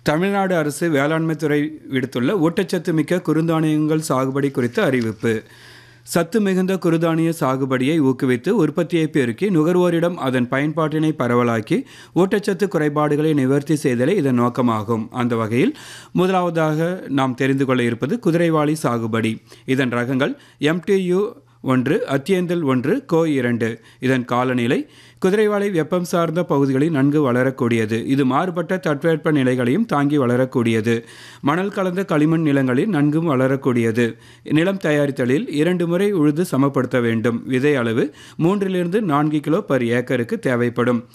தமிழ்நாடு அரசு வேளாண்மை துறை விடுத்துள்ள ஊட்டச்சத்து மிக்க குறுந்தானியங்கள் சாகுபடி குறித்த அறிவிப்பு சத்து மிகுந்த குறுதானிய சாகுபடியை ஊக்குவித்து உற்பத்தியை பெருக்கி நுகர்வோரிடம் அதன் பயன்பாட்டினை பரவலாக்கி ஊட்டச்சத்து குறைபாடுகளை நிவர்த்தி செய்தலே இதன் நோக்கமாகும் அந்த வகையில் முதலாவதாக நாம் தெரிந்து கொள்ள இருப்பது குதிரைவாளி சாகுபடி இதன் ரகங்கள் எம்டியு ஒன்று அத்தியந்தல் ஒன்று கோ இரண்டு இதன் காலநிலை குதிரைவாலை வெப்பம் சார்ந்த பகுதிகளில் நன்கு வளரக்கூடியது இது மாறுபட்ட தட்பவெப்ப நிலைகளையும் தாங்கி வளரக்கூடியது மணல் கலந்த களிமண் நிலங்களில் நன்கும் வளரக்கூடியது நிலம் தயாரித்தலில் இரண்டு முறை உழுது சமப்படுத்த வேண்டும் விதை அளவு மூன்றிலிருந்து நான்கு கிலோ பர் ஏக்கருக்கு தேவைப்படும்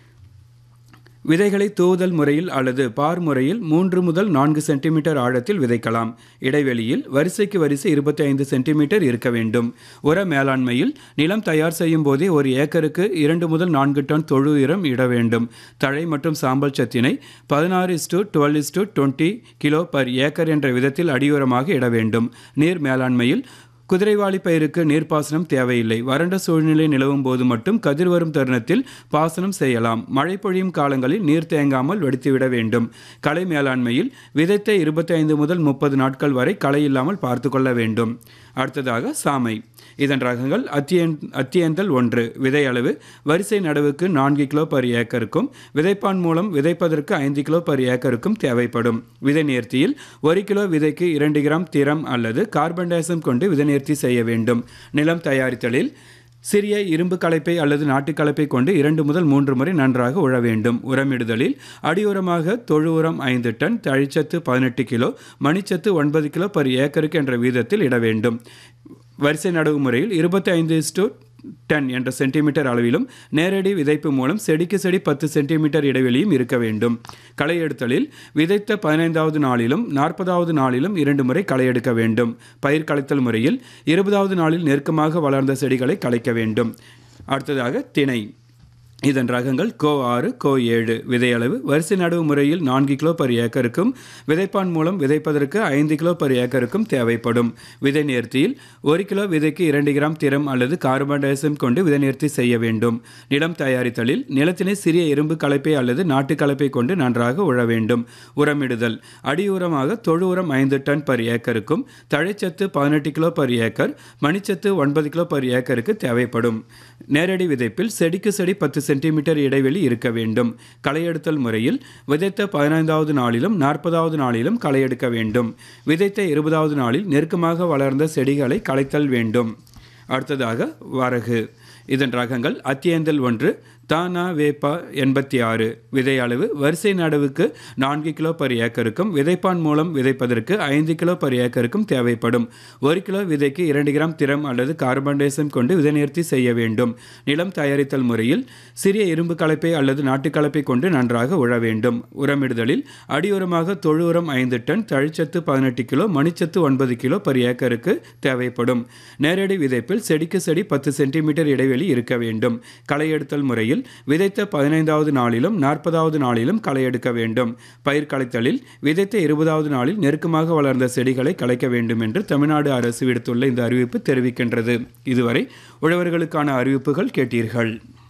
விதைகளை தூவுதல் முறையில் அல்லது பார் முறையில் மூன்று முதல் நான்கு சென்டிமீட்டர் ஆழத்தில் விதைக்கலாம் இடைவெளியில் வரிசைக்கு வரிசை இருபத்தி ஐந்து சென்டிமீட்டர் இருக்க வேண்டும் உர மேலாண்மையில் நிலம் தயார் செய்யும் போதே ஒரு ஏக்கருக்கு இரண்டு முதல் நான்கு டன் தொழு உரம் இட வேண்டும் தழை மற்றும் சாம்பல் சத்தினை பதினாறு is to twelve is to twenty kilo per acre என்ற விதத்தில் அடியுரமாக இட வேண்டும் நீர் மேலாண்மையில் குதிரைவாளி பயிருக்கு நீர்ப்பாசனம் தேவையில்லை வறண்ட சூழ்நிலை நிலவும் போது மட்டும் கதிர் வரும் தருணத்தில் பாசனம் செய்யலாம் மழை பொழியும் காலங்களில் நீர் தேங்காமல் வடித்துவிட வேண்டும் களை மேலாண்மையில் விதைத்த இருபத்தி ஐந்து முதல் முப்பது நாட்கள் வரை களை இல்லாமல் பார்த்து கொள்ள வேண்டும் அடுத்ததாக சாமை இதன் ரகங்கள் அத்தியன் அத்தியந்தல் ஒன்று விதை அளவு வரிசை நடவுக்கு நான்கு கிலோ பர் ஏக்கருக்கும் விதைப்பான் மூலம் விதைப்பதற்கு ஐந்து கிலோ பர் ஏக்கருக்கும் தேவைப்படும் விதை நேர்த்தியில் ஒரு கிலோ விதைக்கு இரண்டு கிராம் திரம் அல்லது கார்பன் டை ஆக்சைடு கொண்டு விதை நேர்த்தி செய்ய வேண்டும் நிலம் தயாரித்தலில் சிறிய இரும்பு கலப்பை அல்லது நாட்டு கலப்பை கொண்டு இரண்டு முதல் மூன்று முறை நன்றாக உழ வேண்டும் உரமிடுதலில் அடியுரமாக தொழு உரம் ஐந்து டன் தழிச்சத்து பதினெட்டு கிலோ மணிச்சத்து ஒன்பது கிலோ பர் ஏக்கருக்கு என்ற வீதத்தில் இட வேண்டும் வரிசை நடவு முறையில் இருபத்தி ஐந்து இஸ்டு டென் என்ற சென்டிமீட்டர் அளவிலும் நேரடி விதைப்பு மூலம் செடிக்கு செடி பத்து சென்டிமீட்டர் இடைவெளியும் இருக்க வேண்டும் களை எடுத்தலில் விதைத்த பதினைந்தாவது நாளிலும் நாற்பதாவது நாளிலும் இரண்டு முறை களை எடுக்க வேண்டும் பயிர் களைத்தல் முறையில் இருபதாவது நாளில் நெருக்கமாக வளர்ந்த செடிகளை களைக்க வேண்டும் அடுத்ததாக திணை இதன் ரகங்கள் கோ ஆறு கோ ஏழு விதையளவு வரிசை நடவு முறையில் நான்கு கிலோ பர் ஏக்கருக்கும் விதைப்பான் மூலம் விதைப்பதற்கு ஐந்து கிலோ பர் ஏக்கருக்கும் தேவைப்படும் விதை நேர்த்தியில் ஒரு கிலோ விதைக்கு இரண்டு கிராம் திறம் அல்லது கார்பன் டை ஆக்சைடு கொண்டு விதை நேர்த்தி செய்ய வேண்டும் நிலம் தயாரித்தலில் நிலத்தினை சிறிய இரும்பு கலப்பை அல்லது நாட்டு கலப்பை கொண்டு நன்றாக உழ வேண்டும் உரமிடுதல் அடி உரமாக தொழு உரம் ஐந்து டன் பர் ஏக்கருக்கும் தழைச்சத்து பதினெட்டு கிலோ பர் ஏக்கர் மணிச்சத்து ஒன்பது கிலோ பர் ஏக்கருக்கு தேவைப்படும் நேரடி விதைப்பில் செடிக்கு செடி பத்து சென்டிமீட்டர் இடைவெளி இருக்க வேண்டும் களையெடுத்தல் முறையில் விதைத்த பதினைந்தாவது நாளிலும் நாற்பதாவது நாளிலும் களையெடுக்க வேண்டும் விதைத்த இருபதாவது நாளில் நெருக்கமாக வளர்ந்த செடிகளை களைத்தல் வேண்டும் அடுத்ததாக வரகு இதன் ரகங்கள் அத்தியந்தல் ஒன்று தானா வேப்பா எண்பத்தி ஆறு விதை அளவு வரிசை நடவுக்கு நான்கு கிலோ பர் ஏக்கருக்கும் விதைப்பான் மூலம் விதைப்பதற்கு ஐந்து கிலோ பர் ஏக்கருக்கும் தேவைப்படும் ஒரு கிலோ விதைக்கு இரண்டு கிராம் திறம் அல்லது கார்பன் டை ஆக்சைடு கொண்டு விதை நேர்த்தி செய்ய வேண்டும் நிலம் தயாரித்தல் முறையில் சிறிய இரும்பு கலப்பை அல்லது நாட்டு கலப்பை கொண்டு நன்றாக உழ வேண்டும் உரமிடுதலில் அடியுரமாக தொழு உரம் ஐந்து டன் தழிச்சத்து பதினெட்டு கிலோ மணிச்சத்து ஒன்பது கிலோ பர் ஏக்கருக்கு தேவைப்படும் நேரடி விதைப்பில் செடிக்கு செடி பத்து சென்டிமீட்டர் இடைவெளி இருக்க வேண்டும் களை எடுத்தல் முறையில் விதைத்த பதினைந்தாவது நாளிலும் நாற்பதாவது நாளிலும் களை எடுக்க வேண்டும் பயிர் களைத்தலில் விதைத்த இருபதாவது நாளில் நெருக்கமாக வளர்ந்த செடிகளை களைக்க வேண்டும் என்று தமிழ்நாடு அரசு விடுத்துள்ள இந்த அறிவிப்பு தெரிவிக்கின்றது இதுவரை உழவர்களுக்கான அறிவிப்புகள் கேட்டீர்கள்